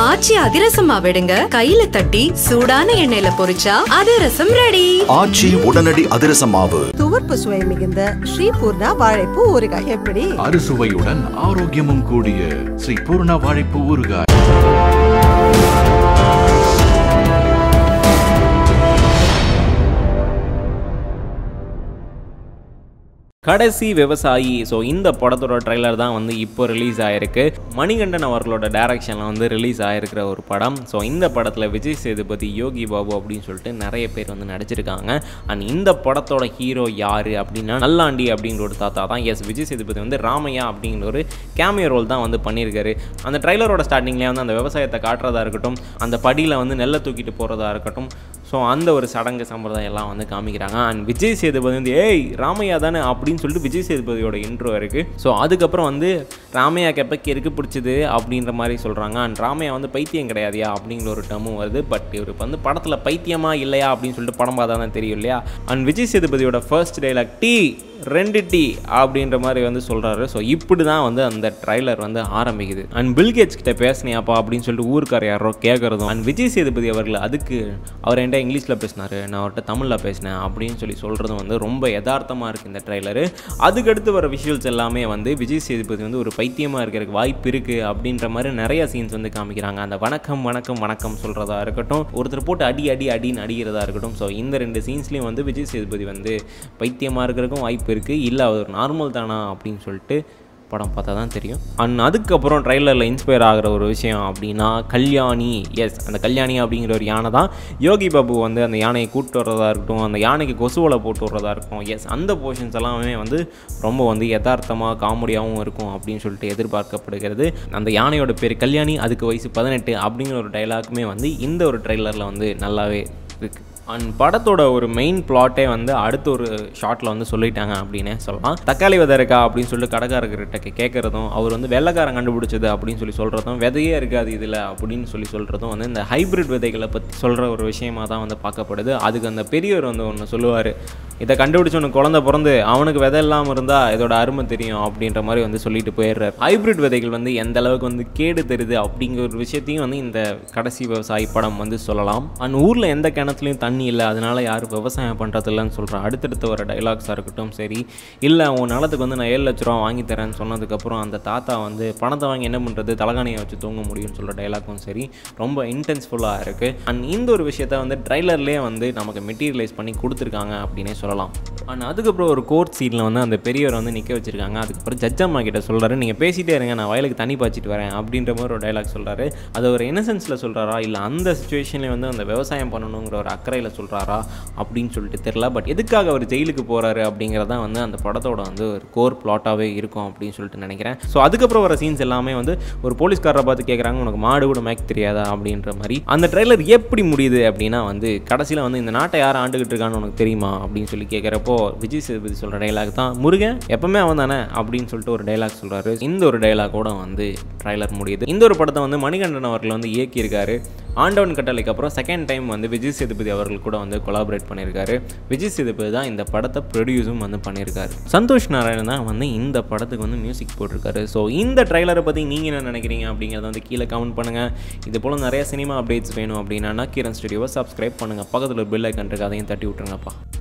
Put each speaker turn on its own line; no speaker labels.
ஆச்சி அதிரசமா விடுங்க கையில தட்டி சூடான எண்ணெயில பொரிச்சா அதிரசம் ரெடி
ஆச்சி உடனடி அதிரச மாவு
துவர்ப்பு சுவை மிகுந்த ஸ்ரீபூர்ணா வாழைப்பூ ஊறுகாய் எப்படி
அறுசுவையுடன் ஆரோக்கியமும் கூடிய ஸ்ரீ பூர்ணா வாழைப்பு ஊறுகாய்
கடைசி விவசாயி ஸோ இந்த படத்தோட ட்ரைலர் தான் வந்து இப்போ ரிலீஸ் ஆயிருக்கு மணிகண்டன் அவர்களோட டைரக்ஷனில் வந்து ரிலீஸ் ஆயிருக்கிற ஒரு படம் ஸோ இந்த படத்தில் விஜய் சேதுபதி யோகி பாபு அப்படின்னு சொல்லிட்டு நிறைய பேர் வந்து நடிச்சிருக்காங்க அண்ட் இந்த படத்தோட ஹீரோ யார் அப்படின்னா நல்லாண்டி அப்படிங்கிற ஒரு தாத்தா தான் எஸ் விஜய் சேதுபதி வந்து ராமையா அப்படிங்கிற ஒரு கேமியோ ரோல் தான் வந்து பண்ணியிருக்காரு அந்த ட்ரைலரோட ஸ்டார்டிங்லேயே வந்து அந்த விவசாயத்தை காட்டுறதா இருக்கட்டும் அந்த படியில் வந்து நெல்லை தூக்கிட்டு போகிறதா இருக்கட்டும் ஸோ அந்த ஒரு சடங்கு சம்பிரதாயம் எல்லாம் வந்து காமிக்கிறாங்க அண்ட் விஜய் சேதுபதி வந்து ஏய் ராமையா தானே அப்படின்னு சொல்லிட்டு விஜய் சேதுபதியோட இன்ட்ரோ இருக்குது ஸோ அதுக்கப்புறம் வந்து ராமையா கெப்பக்கு இருக்கு பிடிச்சது அப்படின்ற மாதிரி சொல்கிறாங்க அண்ட் ராமையா வந்து பைத்தியம் கிடையாதியா அப்படிங்கிற ஒரு டர்மும் வருது பட் இவருக்கு வந்து படத்தில் பைத்தியமா இல்லையா அப்படின்னு சொல்லிட்டு படம் பார்த்தா தான் தெரியும் இல்லையா அண்ட் விஜய் சேதுபதியோட ஃபர்ஸ்ட் டைலாக் டீ ரெண்டு டீ அப்படின்ற மாதிரி வந்து சொல்கிறாரு ஸோ இப்படி தான் வந்து அந்த ட்ரைலர் வந்து ஆரம்பிக்குது அண்ட் பில்கேட்ஸ் கிட்ட பேசினியாப்பா அப்படின்னு சொல்லிட்டு ஊருக்கார யாரோ கேட்குறதும் அண்ட் விஜய் சேதுபதி அவர்கள் அதுக்கு அவர் என்கிட்ட இங்கிலீஷில் பேசினார் நான் அவர்கிட்ட தமிழில் பேசினேன் அப்படின்னு சொல்லி சொல்கிறதும் வந்து ரொம்ப யதார்த்தமாக இருக்குது இந்த ட்ரைலரு அதுக்கடுத்து வர விஷுவல்ஸ் எல்லாமே வந்து விஜய் சேதுபதி வந்து ஒரு பைத்தியமாக இருக்கிறதுக்கு வாய்ப்பு இருக்குது அப்படின்ற மாதிரி நிறைய சீன்ஸ் வந்து காமிக்கிறாங்க அந்த வணக்கம் வணக்கம் வணக்கம் சொல்கிறதா இருக்கட்டும் ஒருத்தர் போட்டு அடி அடி அடின்னு அடிக்கிறதா இருக்கட்டும் ஸோ இந்த ரெண்டு சீன்ஸ்லேயும் வந்து விஜய் சேதுபதி வந்து பைத்தியமாக இருக்கிறதுக்கும் வாய்ப்பு இருக்குது இல்லை அவர் நார்மல் தானா அப்படின்னு சொல்லிட்டு படம் பார்த்தா தான் தெரியும் அண்ட் அதுக்கப்புறம் ட்ரைலரில் இன்ஸ்பயர் ஆகிற ஒரு விஷயம் அப்படின்னா கல்யாணி எஸ் அந்த கல்யாணி அப்படிங்கிற ஒரு யானை தான் யோகி பாபு வந்து அந்த யானையை கூப்பிட்டு வர்றதா இருக்கட்டும் அந்த யானைக்கு கொசுவலை போட்டு வர்றதா இருக்கும் எஸ் அந்த போர்ஷன்ஸ் எல்லாமே வந்து ரொம்ப வந்து யதார்த்தமாக காமெடியாகவும் இருக்கும் அப்படின்னு சொல்லிட்டு எதிர்பார்க்கப்படுகிறது அந்த யானையோட பேர் கல்யாணி அதுக்கு வயசு பதினெட்டு அப்படிங்கிற ஒரு டைலாக்குமே வந்து இந்த ஒரு ட்ரைலரில் வந்து நல்லாவே இருக்குது அண்ட் படத்தோட ஒரு மெயின் பிளாட்டே வந்து அடுத்த ஒரு ஷார்ட்டில் வந்து சொல்லிட்டாங்க அப்படின்னே சொல்லலாம் தக்காளி விதை இருக்கா அப்படின்னு சொல்லிட்டு கடைக்காரர்கிட்ட கேட்குறதும் அவர் வந்து வெள்ளைக்காரன் கண்டுபிடிச்சது அப்படின்னு சொல்லி சொல்கிறதும் விதையே இருக்காது இதில் அப்படின்னு சொல்லி சொல்கிறதும் வந்து இந்த ஹைப்ரிட் விதைகளை பற்றி சொல்கிற ஒரு விஷயமா தான் வந்து பார்க்கப்படுது அதுக்கு அந்த பெரியவர் வந்து ஒன்று சொல்லுவார் இதை கண்டுபிடிச்சவனுக்கு குழந்தை பிறந்து அவனுக்கு விதை இல்லாமல் இருந்தால் இதோட அருமை தெரியும் அப்படின்ற மாதிரி வந்து சொல்லிட்டு போயிடுறாரு ஹைப்ரிட் விதைகள் வந்து எந்த அளவுக்கு வந்து கேடு தருது அப்படிங்கிற ஒரு விஷயத்தையும் வந்து இந்த கடைசி விவசாயி படம் வந்து சொல்லலாம் அண்ட் ஊரில் எந்த கிணத்துலையும் தண்ணி இல்லை அதனால யாரும் விவசாயம் பண்ணுறதில்லன்னு சொல்கிற அடுத்தடுத்து வர டைலாக்ஸாக இருக்கட்டும் சரி இல்லை உன் நிலத்துக்கு வந்து நான் ஏழு லட்ச ரூபா வாங்கி தரேன்னு சொன்னதுக்கப்புறம் அந்த தாத்தா வந்து பணத்தை வாங்கி என்ன பண்ணுறது தலகாணியை வச்சு தூங்க முடியும்னு சொல்கிற டைலாக்கும் சரி ரொம்ப இன்டென்ஸ்ஃபுல்லாக இருக்குது அண்ட் இந்த ஒரு விஷயத்த வந்து ட்ரைலர்லேயே வந்து நமக்கு மெட்டீரியலைஸ் பண்ணி கொடுத்துருக்காங்க அப்படின்னே சொல்லலாம் அண்ட் அதுக்கப்புறம் ஒரு கோர்ட் சீனில் வந்து அந்த பெரியவர் வந்து நிற்க வச்சிருக்காங்க அதுக்கப்புறம் ஜட்ஜம்மா கிட்ட சொல்கிறாரு நீங்கள் பேசிகிட்டே இருங்க நான் வயலுக்கு தண்ணி பாய்ச்சிட்டு வரேன் அப்படின்ற மாதிரி ஒரு டைலாக் சொல்கிறாரு அது ஒரு இன்னசென்ஸில் சொல்கிறாரா இல்லை அந்த சுச்சுவேஷன்லேயே வந்து அந்த விவசாயம் பண்ணணுங்கிற ஒரு அக்கறையில் சொல்கிறாரா அப்படின்னு சொல்லிட்டு தெரில பட் எதுக்காக அவர் ஜெயிலுக்கு போகிறாரு அப்படிங்கிறதான் வந்து அந்த படத்தோட வந்து ஒரு கோர் பிளாட்டாகவே இருக்கும் அப்படின்னு சொல்லிட்டு நினைக்கிறேன் ஸோ அதுக்கப்புறம் வர சீன்ஸ் எல்லாமே வந்து ஒரு போலீஸ்காரரை பார்த்து கேட்குறாங்க உனக்கு மாடு கூட மேய்க்க தெரியாதா அப்படின்ற மாதிரி அந்த ட்ரெய்லர் எப்படி முடியுது அப்படின்னா வந்து கடைசியில் வந்து இந்த நாட்டை யார் ஆண்டுகிட்டு இருக்கான்னு உனக்கு தெரியுமா அப்படின்னு சொல்லி கேட்குறப்போ விஜய் சேதுபதி சொல்கிற டைலாக் தான் முருகன் எப்பவுமே அவன் தானே அப்படின்னு சொல்லிட்டு ஒரு டைலாக் சொல்கிறாரு இந்த ஒரு டைலாக்கோட வந்து ட்ரைலர் முடியுது இந்த ஒரு படத்தை வந்து மணிகண்டன் அவர்கள் வந்து இயக்கியிருக்காரு ஆண்டவன் கட்டளைக்கு அப்புறம் செகண்ட் டைம் வந்து விஜய் சேதுபதி அவர்கள் கூட வந்து கொலாபரேட் பண்ணியிருக்காரு விஜய் சேதுபதி தான் இந்த படத்தை ப்ரொடியூஸும் வந்து பண்ணியிருக்காரு சந்தோஷ் நாராயணன் தான் வந்து இந்த படத்துக்கு வந்து மியூசிக் போட்டிருக்காரு ஸோ இந்த ட்ரைலரை பற்றி நீங்கள் என்ன நினைக்கிறீங்க அப்படிங்கிறத வந்து கீழே கமெண்ட் பண்ணுங்கள் இது போல் நிறைய சினிமா அப்டேட்ஸ் வேணும் அப்படின்னா கிரண் ஸ்டுடியோவை சப்ஸ்கிரைப் பண்ணுங்கள் பக்கத்தில் ஒரு பெல் ஐக்கன் இருக்கு அதையும் தட்டி விட்ருங்கப்பா